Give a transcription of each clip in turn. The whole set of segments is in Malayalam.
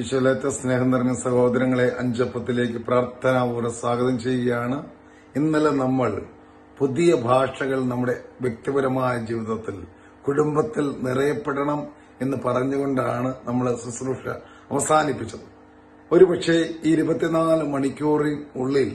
വിശ്വലേറ്റ സ്നേഹം നിറഞ്ഞ സഹോദരങ്ങളെ അഞ്ചപ്പത്തിലേക്ക് പ്രാർത്ഥനാപൂർവ്വം സ്വാഗതം ചെയ്യുകയാണ് ഇന്നലെ നമ്മൾ പുതിയ ഭാഷകൾ നമ്മുടെ വ്യക്തിപരമായ ജീവിതത്തിൽ കുടുംബത്തിൽ നിറയപ്പെടണം എന്ന് പറഞ്ഞുകൊണ്ടാണ് നമ്മൾ ശുശ്രൂഷ അവസാനിപ്പിച്ചത് ഒരുപക്ഷെ ഈ ഇരുപത്തിനാല് മണിക്കൂറിൻ ഉള്ളിൽ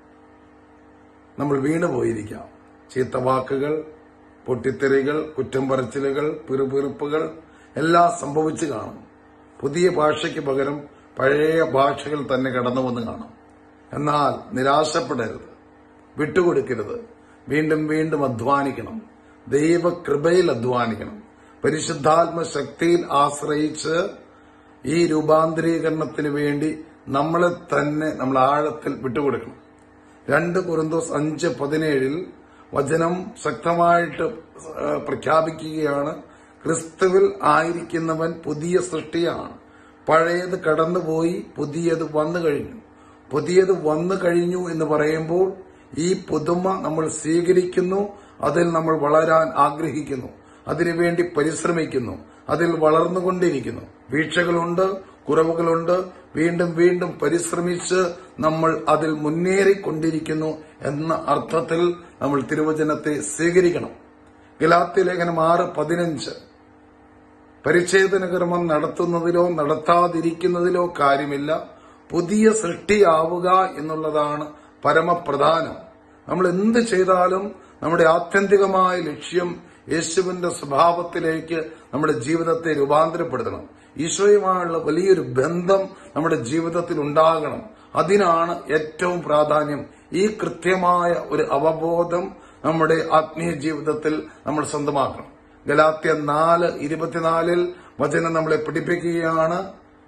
നമ്മൾ വീണുപോയിരിക്കാം ചീത്ത വാക്കുകൾ പൊട്ടിത്തെറികൾ കുറ്റം പറച്ചിലുകൾ പിറുപിറുപ്പുകൾ എല്ലാം സംഭവിച്ചു കാണും പുതിയ ഭാഷയ്ക്ക് പകരം പഴയ ഭാഷകൾ തന്നെ കടന്നു വന്ന് കാണും എന്നാൽ നിരാശപ്പെടരുത് വിട്ടുകൊടുക്കരുത് വീണ്ടും വീണ്ടും അധ്വാനിക്കണം ദൈവകൃപയിൽ അധ്വാനിക്കണം പരിശുദ്ധാത്മ ശക്തിയിൽ ആശ്രയിച്ച് ഈ രൂപാന്തരീകരണത്തിന് വേണ്ടി നമ്മളെ തന്നെ നമ്മൾ ആഴത്തിൽ വിട്ടുകൊടുക്കണം രണ്ട് കുറുന്തോസ് അഞ്ച് പതിനേഴിൽ വചനം ശക്തമായിട്ട് ആ, പ്രഖ്യാപിക്കുകയാണ് ക്രിസ്തുവിൽ ആയിരിക്കുന്നവൻ പുതിയ സൃഷ്ടിയാണ് പഴയത് കടന്നുപോയി പുതിയത് വന്നു കഴിഞ്ഞു പുതിയത് വന്നു കഴിഞ്ഞു എന്ന് പറയുമ്പോൾ ഈ പുതുമ നമ്മൾ സ്വീകരിക്കുന്നു അതിൽ നമ്മൾ വളരാൻ ആഗ്രഹിക്കുന്നു അതിനുവേണ്ടി പരിശ്രമിക്കുന്നു അതിൽ വളർന്നുകൊണ്ടിരിക്കുന്നു വീഴ്ചകളുണ്ട് കുറവുകളുണ്ട് വീണ്ടും വീണ്ടും പരിശ്രമിച്ച് നമ്മൾ അതിൽ മുന്നേറിക്കൊണ്ടിരിക്കുന്നു എന്ന അർത്ഥത്തിൽ നമ്മൾ തിരുവചനത്തെ സ്വീകരിക്കണം ഗലാത്തി ലേഖനം ആറ് പതിനഞ്ച് പരിച്ഛേദന കർമ്മം നടത്തുന്നതിലോ നടത്താതിരിക്കുന്നതിലോ കാര്യമില്ല പുതിയ സൃഷ്ടിയാവുക എന്നുള്ളതാണ് പരമപ്രധാനം നമ്മൾ എന്ത് ചെയ്താലും നമ്മുടെ ആത്യന്തികമായ ലക്ഷ്യം യേശുവിന്റെ സ്വഭാവത്തിലേക്ക് നമ്മുടെ ജീവിതത്തെ രൂപാന്തരപ്പെടുത്തണം ഈശോയുമായുള്ള വലിയൊരു ബന്ധം നമ്മുടെ ജീവിതത്തിൽ ഉണ്ടാകണം അതിനാണ് ഏറ്റവും പ്രാധാന്യം ഈ കൃത്യമായ ഒരു അവബോധം നമ്മുടെ ആത്മീയ ജീവിതത്തിൽ നമ്മൾ സ്വന്തമാക്കണം ഗലാത്യ നാല് ഇരുപത്തിനാലിൽ വചനം നമ്മളെ പഠിപ്പിക്കുകയാണ്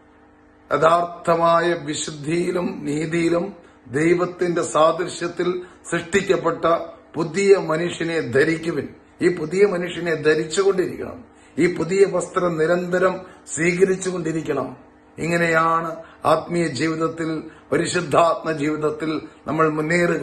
യഥാർത്ഥമായ വിശുദ്ധിയിലും നീതിയിലും ദൈവത്തിന്റെ സാദൃശ്യത്തിൽ സൃഷ്ടിക്കപ്പെട്ട പുതിയ മനുഷ്യനെ ധരിക്കുവിൻ ഈ പുതിയ മനുഷ്യനെ ധരിച്ചുകൊണ്ടിരിക്കണം ഈ പുതിയ വസ്ത്രം നിരന്തരം സ്വീകരിച്ചുകൊണ്ടിരിക്കണം ഇങ്ങനെയാണ് ആത്മീയ ജീവിതത്തിൽ പരിശുദ്ധാത്മ ജീവിതത്തിൽ നമ്മൾ മുന്നേറുക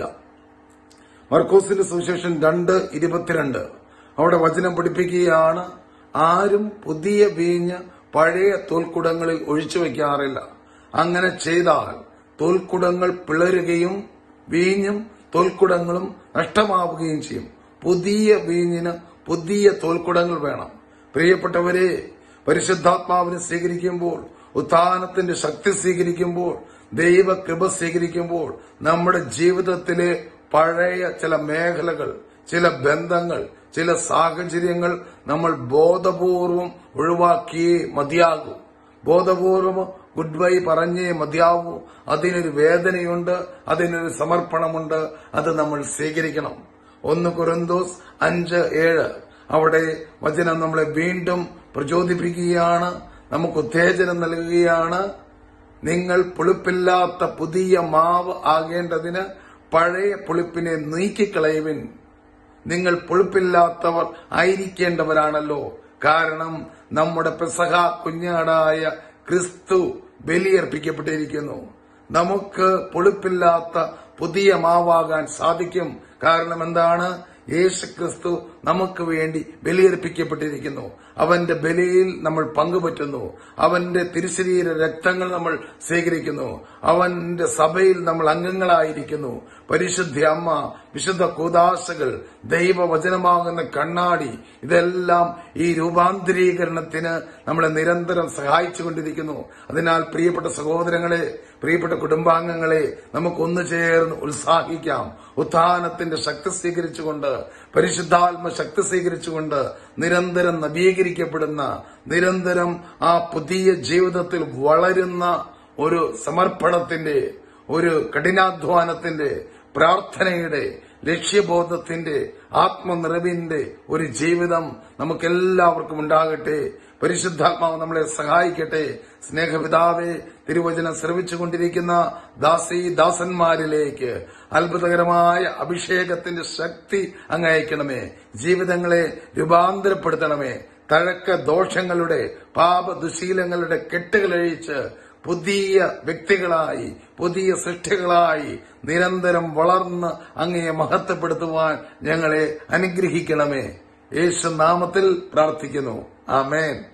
മർക്കോസിന്റെ സുവിശേഷം രണ്ട് ഇരുപത്തിരണ്ട് അവിടെ വചനം പഠിപ്പിക്കുകയാണ് ആരും പുതിയ വീഞ്ഞ് പഴയ തോൽക്കുടങ്ങളിൽ ഒഴിച്ചു വയ്ക്കാറില്ല അങ്ങനെ ചെയ്താൽ തോൽക്കുടങ്ങൾ പിളരുകയും വീഞ്ഞും തോൽക്കുടങ്ങളും നഷ്ടമാവുകയും ചെയ്യും പുതിയ വീഞ്ഞിന് പുതിയ തോൽക്കുടങ്ങൾ വേണം പ്രിയപ്പെട്ടവരെ പരിശുദ്ധാത്മാവിനെ സ്വീകരിക്കുമ്പോൾ ഉത്ഥാനത്തിന്റെ ശക്തി സ്വീകരിക്കുമ്പോൾ ദൈവകൃപ സ്വീകരിക്കുമ്പോൾ നമ്മുടെ ജീവിതത്തിലെ പഴയ ചില മേഖലകൾ ചില ബന്ധങ്ങൾ ചില സാഹചര്യങ്ങൾ നമ്മൾ ബോധപൂർവം ഒഴിവാക്കിയേ മതിയാകൂ ബോധപൂർവം ഗുഡ് ബൈ പറഞ്ഞേ മതിയാവൂ അതിനൊരു വേദനയുണ്ട് അതിനൊരു സമർപ്പണമുണ്ട് അത് നമ്മൾ സ്വീകരിക്കണം ഒന്ന് കുരന്തോസ് അഞ്ച് ഏഴ് അവിടെ വചനം നമ്മളെ വീണ്ടും പ്രചോദിപ്പിക്കുകയാണ് നമുക്ക് ഉത്തേജനം നൽകുകയാണ് നിങ്ങൾ പുളിപ്പില്ലാത്ത പുതിയ മാവ് ആകേണ്ടതിന് പഴയ പുളിപ്പിനെ നീക്കിക്കളയുവിൻ നിങ്ങൾ പുളിപ്പില്ലാത്തവർ ആയിരിക്കേണ്ടവരാണല്ലോ കാരണം നമ്മുടെ പെസഹ കുഞ്ഞാടായ ക്രിസ്തു ബലിയർപ്പിക്കപ്പെട്ടിരിക്കുന്നു നമുക്ക് പുളിപ്പില്ലാത്ത പുതിയ മാവാകാൻ സാധിക്കും കാരണം എന്താണ് യേശു ക്രിസ്തു നമുക്ക് വേണ്ടി ബലിയർപ്പിക്കപ്പെട്ടിരിക്കുന്നു അവന്റെ ബലിയിൽ നമ്മൾ പങ്കുപറ്റുന്നു അവന്റെ തിരുശരീര രക്തങ്ങൾ നമ്മൾ സ്വീകരിക്കുന്നു അവന്റെ സഭയിൽ നമ്മൾ അംഗങ്ങളായിരിക്കുന്നു പരിശുദ്ധ അമ്മ വിശുദ്ധ കൂതാശകൾ ദൈവവചനമാകുന്ന കണ്ണാടി ഇതെല്ലാം ഈ രൂപാന്തരീകരണത്തിന് നമ്മളെ നിരന്തരം സഹായിച്ചുകൊണ്ടിരിക്കുന്നു അതിനാൽ പ്രിയപ്പെട്ട സഹോദരങ്ങളെ പ്രിയപ്പെട്ട കുടുംബാംഗങ്ങളെ നമുക്കൊന്നു ചേർന്ന് ഉത്സാഹിക്കാം ഉത്ഥാനത്തിന്റെ ശക്തി സ്വീകരിച്ചുകൊണ്ട് പരിശുദ്ധാത്മ ശക്തി സ്വീകരിച്ചുകൊണ്ട് നിരന്തരം നവീകരിക്കപ്പെടുന്ന നിരന്തരം ആ പുതിയ ജീവിതത്തിൽ വളരുന്ന ഒരു സമർപ്പണത്തിന്റെ ഒരു കഠിനാധ്വാനത്തിന്റെ പ്രാർത്ഥനയുടെ ലക്ഷ്യബോധത്തിന്റെ ആത്മനിറവിന്റെ ഒരു ജീവിതം നമുക്കെല്ലാവർക്കും ഉണ്ടാകട്ടെ പരിശുദ്ധാത്മാവ് നമ്മളെ സഹായിക്കട്ടെ സ്നേഹപിതാവെ തിരുവചനം ശ്രവിച്ചുകൊണ്ടിരിക്കുന്ന ദാസി ദാസന്മാരിലേക്ക് അത്ഭുതകരമായ അഭിഷേകത്തിന്റെ ശക്തി അങ്ങ് അയക്കണമേ ജീവിതങ്ങളെ രൂപാന്തരപ്പെടുത്തണമേ തഴക്ക ദോഷങ്ങളുടെ പാപദുശീലങ്ങളുടെ കെട്ടുകളഴിച്ച് പുതിയ വ്യക്തികളായി പുതിയ സൃഷ്ടികളായി നിരന്തരം വളർന്ന് അങ്ങയെ മഹത്വപ്പെടുത്തുവാൻ ഞങ്ങളെ അനുഗ്രഹിക്കണമേ യേശു നാമത്തിൽ പ്രാർത്ഥിക്കുന്നു ആമേൻ